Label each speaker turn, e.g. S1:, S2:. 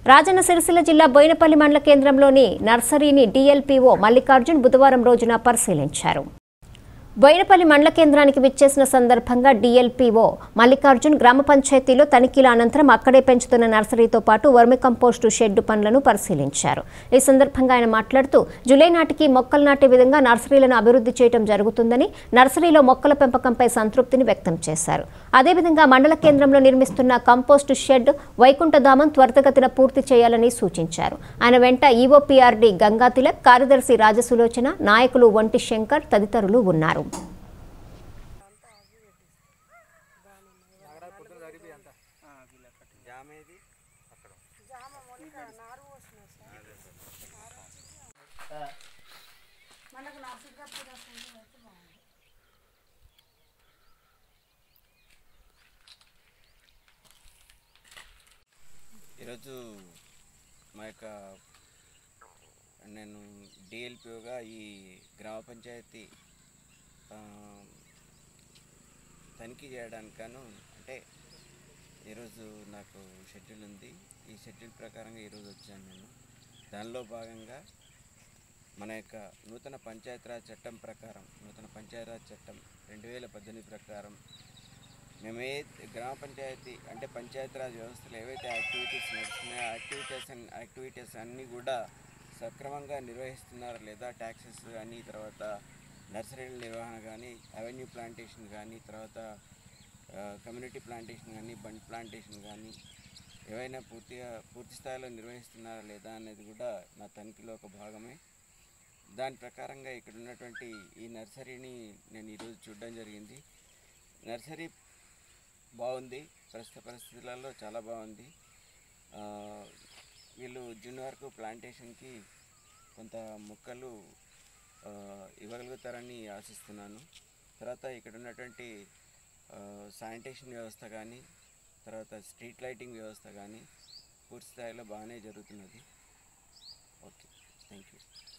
S1: రాజన్న సిరిసిల్ల జిల్లా బోయినపల్లి మండల కేంద్రంలోని నర్సరీని డీఎల్పీఓ మల్లికార్జున్ బుధవారం రోజున పరిశీలించారు బోయినపల్లి మండల కేంద్రానికి విచ్చేసిన సందర్భంగా డీఎల్పీఓ మల్లికార్జున్ గ్రామ పంచాయతీలో తనిఖీల అనంతరం అక్కడే పెంచుతున్న నర్సరీతో పాటు వర్మి కంపోస్టు షెడ్డు పనులను పరిశీలించారు ఈ సందర్భంగా ఆయన మాట్లాడుతూ జూలై నాటికి మొక్కలు నాటే విధంగా నర్సరీలను అభివృద్ధి చేయడం జరుగుతుందని నర్సరీలో మొక్కల పెంపకంపై సంతృప్తిని వ్యక్తం చేశారు అదేవిధంగా మండల కేంద్రంలో నిర్మిస్తున్న కంపోస్టు షెడ్ వైకుంఠధామం త్వరితగతిన పూర్తి చేయాలని సూచించారు ఆయన వెంట ఈఓపీఆర్డీ గంగా తిలక్ కార్యదర్శి రాజసులోచన నాయకులు వంటి శంకర్ తదితరులు ఉన్నారు
S2: ఈరోజు మా యొక్క నేను డిఎల్పిఓగా ఈ గ్రామ పంచాయతీ ఆ, తనిఖీ చేయడానికి గాను అంటే ఈరోజు నాకు షెడ్యూల్ ఉంది ఈ షెడ్యూల్ ప్రకారంగా ఈరోజు వచ్చాను నేను దానిలో భాగంగా మన యొక్క నూతన పంచాయతీరాజ్ చట్టం ప్రకారం నూతన పంచాయతీరాజ్ చట్టం రెండు వేల పద్దెనిమిది ప్రకారం మేము ఏ గ్రామ పంచాయతీ అంటే పంచాయతీరాజ్ వ్యవస్థలో ఏవైతే యాక్టివిటీస్ నడుస్తున్నాయో యాక్టివిటీస్ అన్ యాక్టివిటీస్ అన్నీ కూడా సక్రమంగా నిర్వహిస్తున్నారా లేదా ట్యాక్సెస్ కానీ తర్వాత నర్సరీల నిర్వహణ కానీ అవెన్యూ ప్లాంటేషన్ కానీ తర్వాత కమ్యూనిటీ ప్లాంటేషన్ కానీ బండ్ ప్లాంటేషన్ కానీ ఏవైనా పూర్తిగా పూర్తి స్థాయిలో నిర్వహిస్తున్నారా లేదా అనేది కూడా నా తనిఖీలో ఒక భాగమే దాని ప్రకారంగా ఇక్కడ ఉన్నటువంటి ఈ నర్సరీని నేను ఈరోజు చూడడం జరిగింది నర్సరీ బాగుంది ప్రస్తుత పరిస్థితులలో చాలా బాగుంది ఆ, వీళ్ళు జూన్ వరకు ప్లాంటేషన్కి కొంత మొక్కలు ఆ, ఇవ్వగలుగుతారని ఆశిస్తున్నాను తర్వాత ఇక్కడ ఉన్నటువంటి శానిటేషన్ వ్యవస్థ కానీ తర్వాత స్ట్రీట్ లైటింగ్ వ్యవస్థ కానీ పూర్తి స్థాయిలో బాగానే జరుగుతున్నది ఓకే థ్యాంక్ యూ